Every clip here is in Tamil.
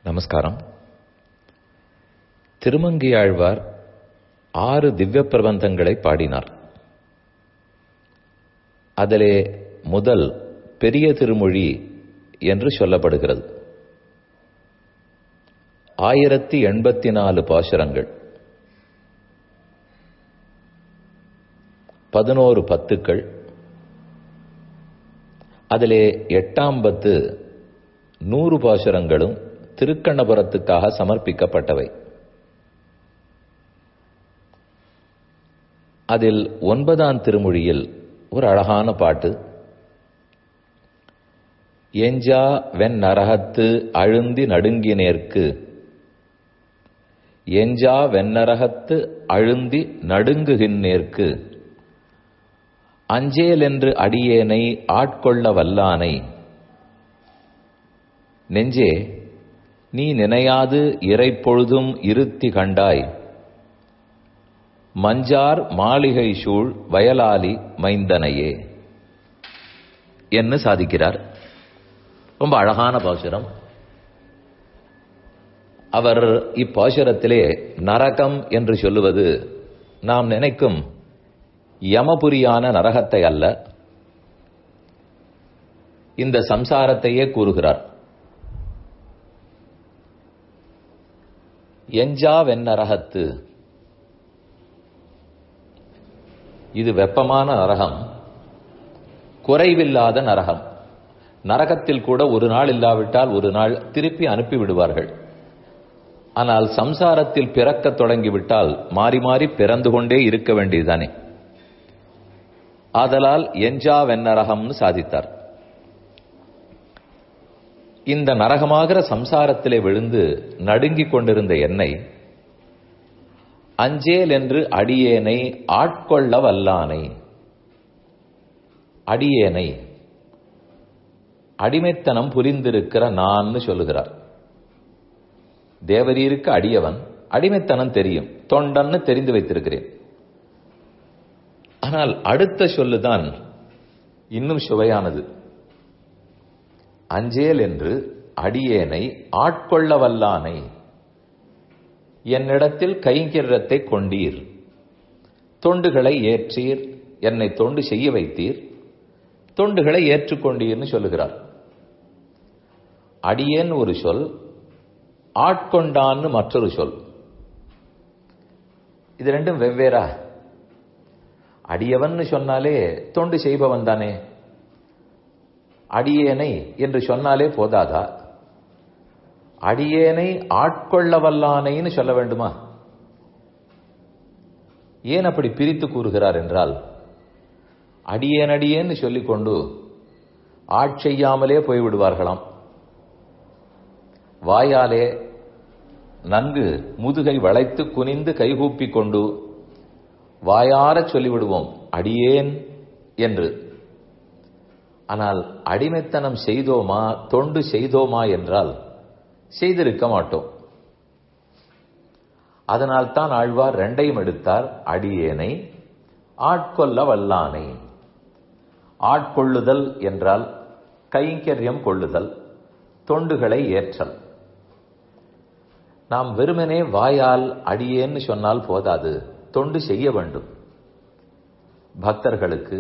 நமஸ்காரம் திருமங்கியாழ்வார் ஆறு திவ்ய பிரபந்தங்களை பாடினார் அதிலே முதல் பெரிய திருமொழி என்று சொல்லப்படுகிறது ஆயிரத்தி எண்பத்தி நாலு பாசுரங்கள் பதினோரு பத்துக்கள் அதிலே எட்டாம் பத்து நூறு பாசுரங்களும் திருக்கண்ணபுரத்துக்காக சமர்ப்பிக்கப்பட்டவை அதில் ஒன்பதாம் திருமொழியில் ஒரு அழகான பாட்டு எஞ்சா வெண் நரகத்து அழுந்தி நடுங்கினேற்கு எஞ்சா வெண்ணரகத்து அழுந்தி நடுங்குகின்றேற்கு அஞ்சேல் என்று அடியேனை ஆட்கொள்ள வல்லானை நெஞ்சே நீ நினையாது இறைப்பொழுதும் இருத்தி கண்டாய் மஞ்சார் மாளிகை சூழ் வயலாலி மைந்தனையே என்று சாதிக்கிறார் ரொம்ப அழகான பாசுரம் அவர் இப்பாசுரத்திலே நரகம் என்று சொல்லுவது நாம் நினைக்கும் யமபுரியான நரகத்தை அல்ல இந்த சம்சாரத்தையே கூறுகிறார் எஞ்சா வெண்ணரகத்து இது வெப்பமான நரகம் குறைவில்லாத நரகம் நரகத்தில் கூட ஒரு நாள் இல்லாவிட்டால் ஒரு நாள் திருப்பி அனுப்பி விடுவார்கள் ஆனால் சம்சாரத்தில் பிறக்க தொடங்கிவிட்டால் மாறி மாறி பிறந்து கொண்டே இருக்க வேண்டியதுதானே ஆதலால் எஞ்சா வெண்ணரகம்னு சாதித்தார் இந்த நரகமாகிற சம்சாரத்திலே விழுந்து நடுங்கிக் கொண்டிருந்த என்னை அஞ்சேல் என்று அடியேனை ஆட்கொள்ள வல்லானை அடியேனை அடிமைத்தனம் புரிந்திருக்கிற நான் சொல்லுகிறார் தேவரீருக்கு அடியவன் அடிமைத்தனம் தெரியும் தொண்டன்னு தெரிந்து வைத்திருக்கிறேன் ஆனால் அடுத்த சொல்லுதான் இன்னும் சுவையானது அஞ்சேல் என்று அடியேனை ஆட்கொள்ள வல்லானை என்னிடத்தில் கைங்கிரத்தை கொண்டீர் தொண்டுகளை ஏற்றீர் என்னை தொண்டு செய்ய வைத்தீர் தொண்டுகளை ஏற்றுக்கொண்டீர்னு சொல்லுகிறார் அடியேன் ஒரு சொல் ஆட்கொண்டான்னு மற்றொரு சொல் இது ரெண்டும் வெவ்வேறா அடியவன் சொன்னாலே தொண்டு செய்பவன் தானே அடியேனை என்று சொன்னாலே போதாதா அடியேனை ஆட்கொள்ள வல்லானைன்னு சொல்ல வேண்டுமா ஏன் அப்படி பிரித்து கூறுகிறார் என்றால் அடியேன் அடியேன்னு சொல்லிக்கொண்டு ஆட்செய்யாமலே போய்விடுவார்களாம் வாயாலே நன்கு முதுகை வளைத்து குனிந்து கைகூப்பி கொண்டு வாயார சொல்லிவிடுவோம் அடியேன் என்று ஆனால் அடிமைத்தனம் செய்தோமா தொண்டு செய்தோமா என்றால் செய்திருக்க மாட்டோம் அதனால் தான் ஆழ்வார் ரெண்டையும் எடுத்தார் அடியேனை ஆட்கொள்ள வல்லானை ஆட்கொள்ளுதல் என்றால் கைங்கரியம் கொள்ளுதல் தொண்டுகளை ஏற்றல் நாம் வெறுமனே வாயால் அடியேன்னு சொன்னால் போதாது தொண்டு செய்ய வேண்டும் பக்தர்களுக்கு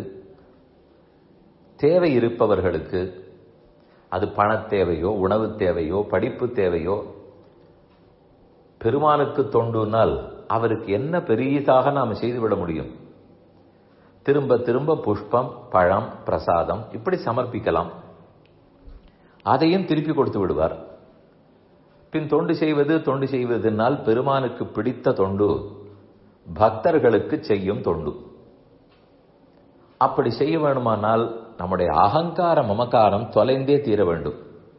தேவை இருப்பவர்களுக்கு அது பண தேவையோ உணவு தேவையோ படிப்பு தேவையோ பெருமானுக்கு தொண்டுனால் அவருக்கு என்ன பெரியதாக நாம் செய்துவிட முடியும் திரும்ப திரும்ப புஷ்பம் பழம் பிரசாதம் இப்படி சமர்ப்பிக்கலாம் அதையும் திருப்பி கொடுத்து விடுவார் பின் தொண்டு செய்வது தொண்டு செய்வதனால் பெருமானுக்கு பிடித்த தொண்டு பக்தர்களுக்கு செய்யும் தொண்டு அப்படி செய்ய வேணுமானால் நம்முடைய அகங்கார மமக்காரம் தொலைந்தே தீர வேண்டும்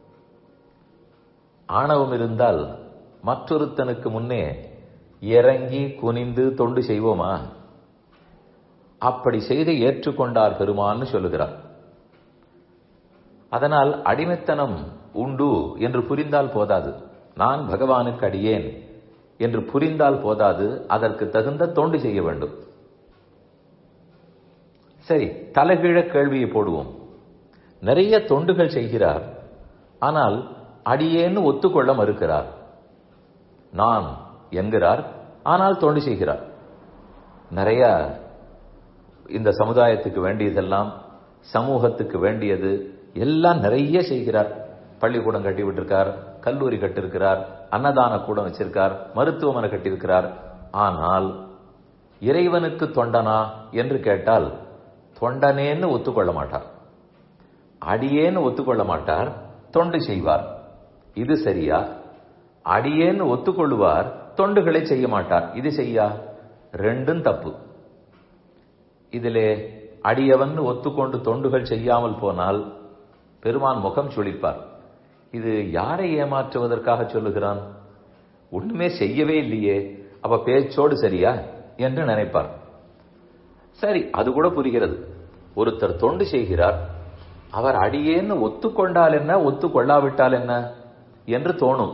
ஆணவம் இருந்தால் மற்றொருத்தனுக்கு முன்னே இறங்கி குனிந்து தொண்டு செய்வோமா அப்படி செய்து ஏற்றுக்கொண்டார் பெருமான்னு சொல்லுகிறார் அதனால் அடிமைத்தனம் உண்டு என்று புரிந்தால் போதாது நான் பகவானுக்கு அடியேன் என்று புரிந்தால் போதாது அதற்கு தகுந்த தொண்டு செய்ய வேண்டும் சரி தலைகீழ கேள்வியை போடுவோம் நிறைய தொண்டுகள் செய்கிறார் ஆனால் அடியேன்னு ஒத்துக்கொள்ள மறுக்கிறார் நான் என்கிறார் ஆனால் தொண்டு செய்கிறார் நிறைய இந்த சமுதாயத்துக்கு வேண்டியதெல்லாம் சமூகத்துக்கு வேண்டியது எல்லாம் நிறைய செய்கிறார் பள்ளிக்கூடம் கட்டி விட்டிருக்கார் கல்லூரி கட்டிருக்கிறார் அன்னதான கூடம் வச்சிருக்கார் மருத்துவமனை கட்டியிருக்கிறார் ஆனால் இறைவனுக்கு தொண்டனா என்று கேட்டால் தொண்டனேன்னு ஒத்துக்கொள்ள மாட்டார் அடியேன்னு ஒத்துக்கொள்ள மாட்டார் தொண்டு செய்வார் இது சரியா அடியேன்னு ஒத்துக்கொள்வார் தொண்டுகளை செய்ய மாட்டார் இது செய்யா ரெண்டும் தப்பு இதிலே அடியவன் ஒத்துக்கொண்டு தொண்டுகள் செய்யாமல் போனால் பெருமான் முகம் சுழிப்பார் இது யாரை ஏமாற்றுவதற்காக சொல்லுகிறான் ஒண்ணுமே செய்யவே இல்லையே அப்ப பேச்சோடு சரியா என்று நினைப்பார் சரி அது கூட புரிகிறது ஒருத்தர் தொண்டு செய்கிறார் அவர் அடியேன்னு ஒத்துக்கொண்டால் என்ன ஒத்துக்கொள்ளாவிட்டால் என்ன என்று தோணும்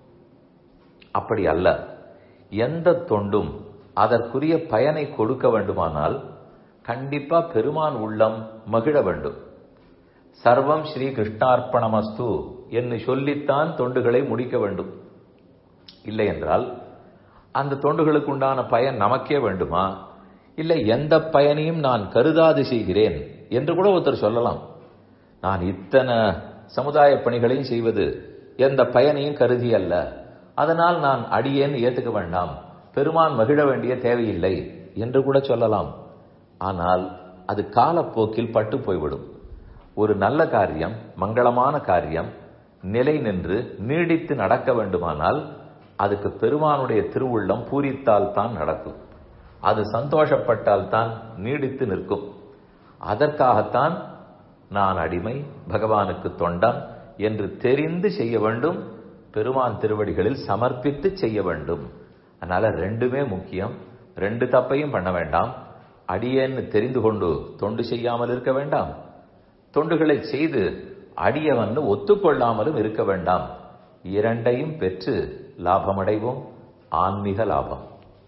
அப்படி அல்ல எந்த தொண்டும் அதற்குரிய பயனை கொடுக்க வேண்டுமானால் கண்டிப்பா பெருமான் உள்ளம் மகிழ வேண்டும் சர்வம் ஸ்ரீ கிருஷ்ணார்ப்பணமஸ்து என்று சொல்லித்தான் தொண்டுகளை முடிக்க வேண்டும் இல்லை என்றால் அந்த தொண்டுகளுக்கு உண்டான பயன் நமக்கே வேண்டுமா இல்லை எந்த பயனையும் நான் கருதாது செய்கிறேன் என்று கூட ஒருத்தர் சொல்லலாம் நான் இத்தனை சமுதாய பணிகளையும் செய்வது எந்த பயனையும் கருதி அல்ல அதனால் நான் அடியேன் ஏத்துக்க வேண்டாம் பெருமான் மகிழ வேண்டிய தேவையில்லை என்று கூட சொல்லலாம் ஆனால் அது காலப்போக்கில் பட்டு போய்விடும் ஒரு நல்ல காரியம் மங்களமான காரியம் நிலை நின்று நீடித்து நடக்க வேண்டுமானால் அதுக்கு பெருமானுடைய திருவுள்ளம் பூரித்தால் தான் நடக்கும் அது சந்தோஷப்பட்டால் தான் நீடித்து நிற்கும் அதற்காகத்தான் நான் அடிமை பகவானுக்கு தொண்டன் என்று தெரிந்து செய்ய வேண்டும் பெருமான் திருவடிகளில் சமர்ப்பித்து செய்ய வேண்டும் அதனால ரெண்டுமே முக்கியம் ரெண்டு தப்பையும் பண்ண வேண்டாம் அடியேன்னு தெரிந்து கொண்டு தொண்டு செய்யாமல் இருக்க வேண்டாம் தொண்டுகளை செய்து அடியவன் ஒத்துக்கொள்ளாமலும் இருக்க வேண்டாம் இரண்டையும் பெற்று லாபமடைவோம் ஆன்மீக லாபம்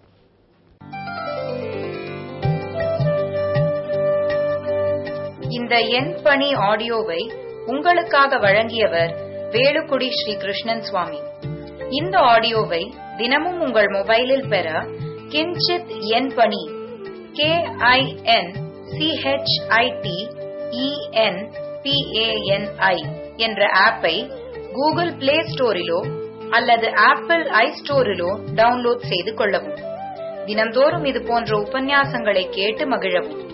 இந்த எண் பணி ஆடியோவை உங்களுக்காக வழங்கியவர் வேலுக்குடி ஸ்ரீ கிருஷ்ணன் சுவாமி இந்த ஆடியோவை தினமும் உங்கள் மொபைலில் பெற கிஞ்சித் எண் பணி கே ஐ என் சிஹெச்ஐடி இஎன் பிஏஎன்ஐ என்ற ஆப்பை கூகுள் பிளே ஸ்டோரிலோ அல்லது ஆப்பிள் ஐ ஸ்டோரிலோ டவுன்லோட் செய்து கொள்ளவும் தினம்தோறும் இது போன்ற உபன்யாசங்களை கேட்டு மகிழவும்